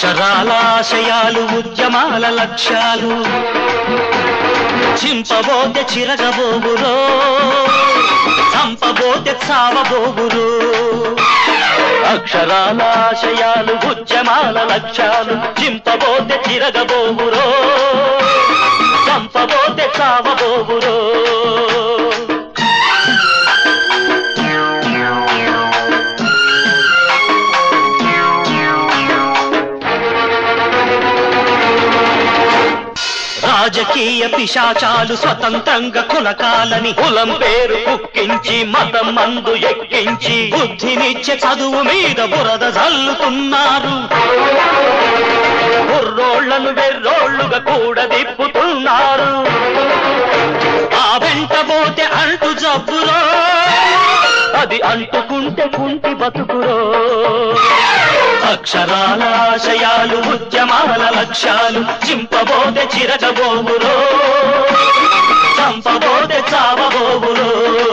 అక్షరాల ఆశయాలు ఉద్యమాల లక్ష్యాలు చింపబోతే చిరగబోగురో చంపబోతే చావబోగురు అక్షరాల ఆశయాలు ఉద్యమాల లక్ష్యాలు చింపబోతే చిరగబోగురో చంపబోతే చావబోగురో రాజకీయ పిశాచాలు స్వతంత్రంగా కులకాలని కులం పేరు కుక్కించి మతం మందు ఎక్కించి బుద్ధినిచ్చే చదువు మీద బురద జల్లుతున్నారు కుర్రోళ్లను వెర్రోళ్లుగా కూడా దిప్పుతున్నారు ఆ వెంట పోతే అంటు జబ్బురో అది అంటుకుంటే కుంటి బతుకురో అక్షరాల ఆశయాలు ఉద్యమాల లక్ష్యాలు చింపబోతే చిరగబోగురో చంపబోతే చావబోగురో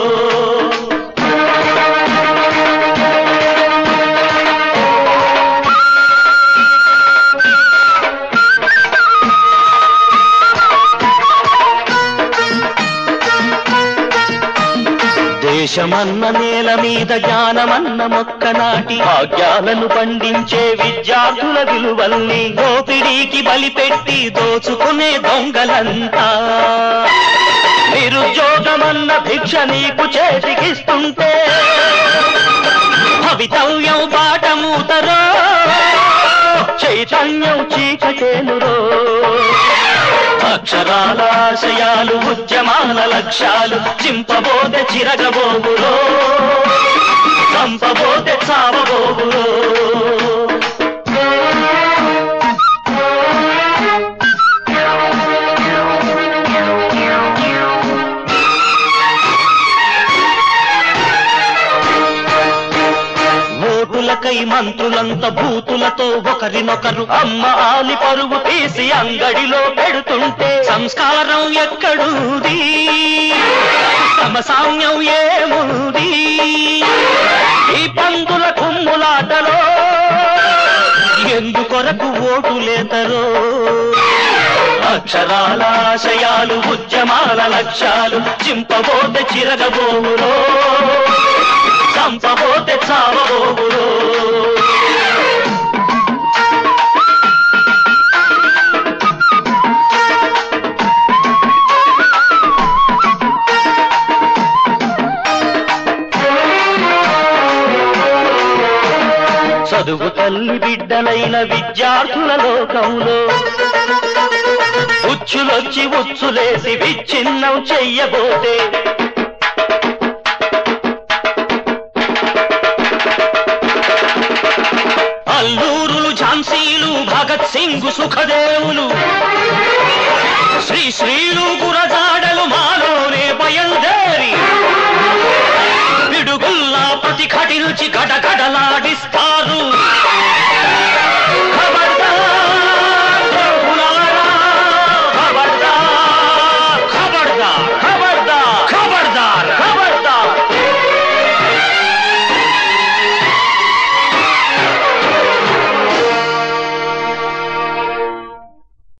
దేశమన్న నేల మీద జ్ఞానమన్న మొక్క నాటి భాగ్యాలను పండించే విద్యార్థుల విలువల్ని దోపిడీకి బలిపెట్టి దోచుకునే దొంగలంతా నిరుద్యోగమన్న భిక్ష నీకు చేతికిస్తుంటే భవితవ్యం బాటమూతరో చైతన్యం చీకటేనురో అక్షరాల ఆశయాలు ఉద్యమాల లక్ష్యాలు చింపబోతే చిరగబోగురో చంపబోతే చావబోగురో ఓటులకై మంత్రులంత భూతులతో ఒకరినొకరు అమ్మ ఆలి పరువు తీసి అంగడిలో పెడుతుంటే సంస్కారం ఎక్కడుంది సమసామ్యం ఏముంది ఈ పందుల కుమ్ములాటలో ఎందుకొరకు ఓటులేతరో అక్షరాల ఆశయాలు ఉద్యమాల లక్ష్యాలు చింపబోతే చిరగబోగురో చంపబోతే చావబోగురో చదువు తల్లి బిడ్డలైన విద్యార్థుల లోకంలో ఉచ్చులొచ్చి ఉచ్చులేసి విచ్ఛిన్నం చెయ్యబోతే అల్లూరులు ఝాన్సీలు భగత్ సింగ్ సుఖదేవులు శ్రీ శ్రీలు గురజాడలు మాలోనే బయలుదేరి పిడుగుల్లా ప్రతిఘటించి గడగడలాడిస్తా